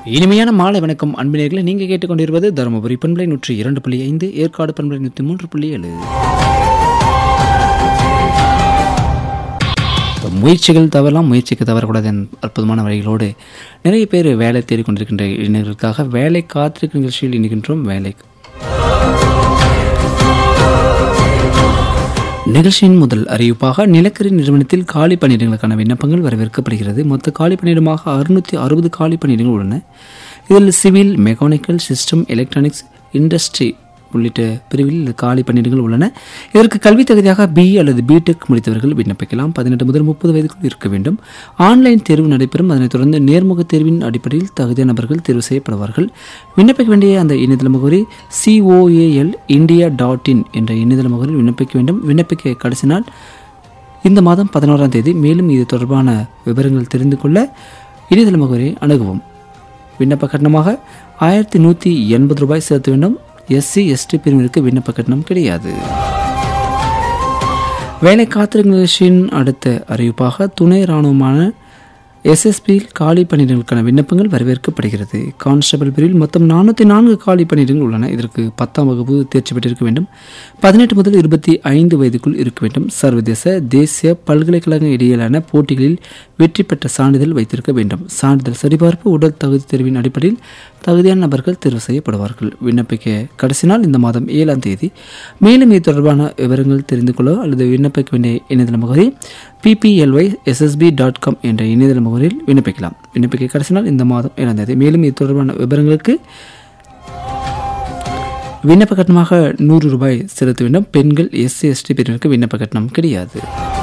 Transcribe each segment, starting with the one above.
இனிமையான மாலை வணக்கம் அன்பினர்களை நீங்கள் கேட்டுக்கொண்டிருப்பது தருமபுரி பண்பலை நூற்றி இரண்டு புள்ளி ஐந்து ஏற்காடு பண்பலை நூற்றி மூன்று புள்ளி ஏழு முயற்சிகள் தவறலாம் முயற்சிக்கு தவறக்கூடாது என் அற்புதமான வழிகளோடு நிறைய பேர் வேலை தேடிக் கொண்டிருக்கின்ற இளைஞர்களுக்காக வேலை காத்திருக்கும் நிகழ்ச்சியில் இணைகின்றோம் வேலை நிகழ்ச்சியின் முதல் அறிவிப்பாக நிலக்கரி நிறுவனத்தில் காலி பணியிடங்களுக்கான விண்ணப்பங்கள் வரவேற்கப்படுகிறது மொத்த காலி பணியிடமாக அறுநூற்றி அறுபது காலி பணியிடங்கள் உள்ளன இதில் civil mechanical system electronics industry உள்ளிட்ட பிரிவில் காலி பணியிடங்கள் உள்ளன இதற்கு கல்வி தகுதியாக பி அல்லது பிடெக் முடித்தவர்கள் விண்ணப்பிக்கலாம் பதினெட்டு முதல் முப்பது வயதுக்குள் இருக்க வேண்டும் ஆன்லைன் தேர்வு நடைபெறும் அதனைத் தொடர்ந்து நேர்முக தேர்வின் அடிப்படையில் தகுதியான நபர்கள் தேர்வு செய்யப்படுவார்கள் விண்ணப்பிக்க வேண்டிய அந்த இணையதள முகவரி சிஓஏஎல் இந்தியா டாட் இன் என்ற இணையதள முகவரியில் விண்ணப்பிக்க வேண்டும் விண்ணப்பிக்க கடைசி நாள் இந்த மாதம் பதினோராம் தேதி மேலும் இது தொடர்பான விவரங்கள் தெரிந்து கொள்ள இணையதள முகவரியை அணுகவும் விண்ணப்ப கட்டணமாக ஆயிரத்தி நூற்றி எண்பது ரூபாய் செலுத்த வேண்டும் எஸ்சி எஸ்டி பிரிவினருக்கு விண்ணப்ப கட்டணம் கிடையாது வேலை காத்திருக்கும் நிகழ்ச்சியின் அடுத்த அறிவிப்பாக துணை இராணுவமான எஸ்எஸ்பி காலி பணியிடங்களுக்கான விண்ணப்பங்கள் வரவேற்கப்படுகிறது கான்ஸ்டபிள் பிரிவில் மொத்தம் நானூற்றி நான்கு காலி பணியிடங்கள் உள்ளன இதற்கு பத்தாம் வகுப்பு தேர்ச்சி பெற்றிருக்க வேண்டும் பதினெட்டு முதல் இருபத்தி ஐந்து வயதுக்குள் இருக்க வேண்டும் சர்வதேச தேசிய பல்கலைக்கழக இடையிலான போட்டிகளில் வெற்றி பெற்ற சான்றிதழ் வைத்திருக்க வேண்டும் சான்றிதழ் சரிபார்ப்பு உடல் தகுதி தேர்வின் அடிப்படையில் தகுதியான நபர்கள் தேர்வு செய்யப்படுவார்கள் விண்ணப்பிக்க கடைசி நாள் இந்த மாதம் ஏழாம் தேதி மேலும் இது தொடர்பான விவரங்கள் தெரிந்து கொள்ள அல்லது விண்ணப்பிக்க வேண்டிய இணையதள முகவரி பிபிஎல்ஒய் எஸ்எஸ்பி டாட் காம் என்ற இணையதள முகவரியில் விண்ணப்பிக்கலாம் விண்ணப்பிக்க கடைசி நாள் இந்த மாதம் ஏழாம் தேதி மேலும் இது தொடர்பான விவரங்களுக்கு விண்ணப்ப கட்டணமாக நூறு ரூபாய் செலுத்த வேண்டும் பெண்கள் எஸ்சி எஸ்டி பிரிவினருக்கு விண்ணப்ப கட்டணம் கிடையாது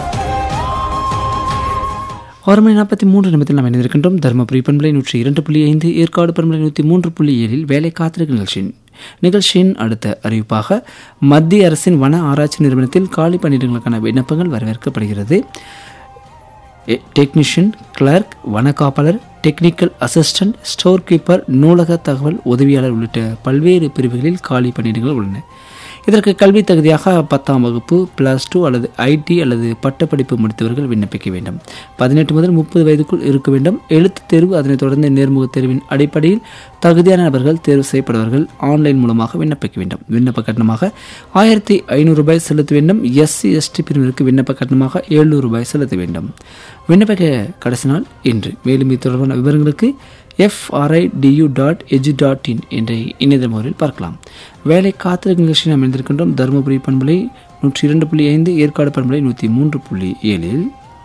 ஆறு மணி நாற்பத்தி மூன்று நிமிடத்தில் நாம் இணைந்திருக்கின்றோம் தருமபுரி பண்பலை நூற்றி இரண்டு புள்ளி ஐந்து ஏற்காடு பண்பலை நூற்றி மூன்று புள்ளி ஏழில் வேலை காத்திருக்கும் நிகழ்ச்சியின் நிகழ்ச்சியின் அடுத்த அறிவிப்பாக மத்திய அரசின் வன ஆராய்ச்சி நிறுவனத்தில் காலி பணியிடங்களுக்கான விண்ணப்பங்கள் வரவேற்கப்படுகிறது டெக்னீஷியன் கிளர்க் வனக்காப்பாளர் டெக்னிக்கல் அசிஸ்டன்ட் ஸ்டோர் கீப்பர் நூலக தகவல் உதவியாளர் உள்ளிட்ட பல்வேறு பிரிவுகளில் காலி பணியிடங்கள் உள்ளன இதற்கு கல்வி தகுதியாக பத்தாம் வகுப்பு பிளஸ் டூ அல்லது ஐடி அல்லது பட்டப்படிப்பு முடித்தவர்கள் விண்ணப்பிக்க வேண்டும் பதினெட்டு முதல் முப்பது வயதுக்குள் இருக்க வேண்டும் எழுத்து தேர்வு அதனைத் தொடர்ந்து நேர்முக தேர்வின் அடிப்படையில் தகுதியான நபர்கள் தேர்வு செய்யப்படுவார்கள் ஆன்லைன் மூலமாக விண்ணப்பிக்க வேண்டும் விண்ணப்ப கட்டணமாக ஆயிரத்தி ஐநூறு ரூபாய் செலுத்த வேண்டும் எஸ்சி எஸ்டி பிரிவினருக்கு விண்ணப்ப கட்டணமாக எழுநூறு ரூபாய் செலுத்த வேண்டும் விண்ணப்பிக்க கடைசி நாள் இன்று மேலும் இது தொடர்பான விவரங்களுக்கு எஃப்ஆர்ஐடியூ டாட் எஜு டாட் இன் என்ற இணையதள முறையில் பார்க்கலாம் வேலை காத்திருக்கும் நிகழ்ச்சியில் நாம் இருந்திருக்கின்றோம் தருமபுரி பண்பலை நூற்றி இரண்டு புள்ளி ஐந்து ஏற்காடு பண்பலை நூற்றி மூன்று புள்ளி ஏழில்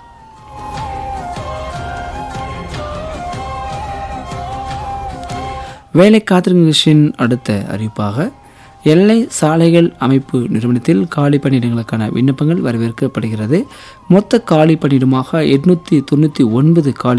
வேலை காத்திருக்கும் நிகழ்ச்சியின் அடுத்த அறிவிப்பாக எல்லை சாலைகள் அமைப்பு நிறுவனத்தில் காலி பணியிடங்களுக்கான விண்ணப்பங்கள் வரவேற்கப்படுகிறது மொத்த காலி பணியிடமாக எட்நூற்றி தொண்ணூற்றி ஒன்பது காலி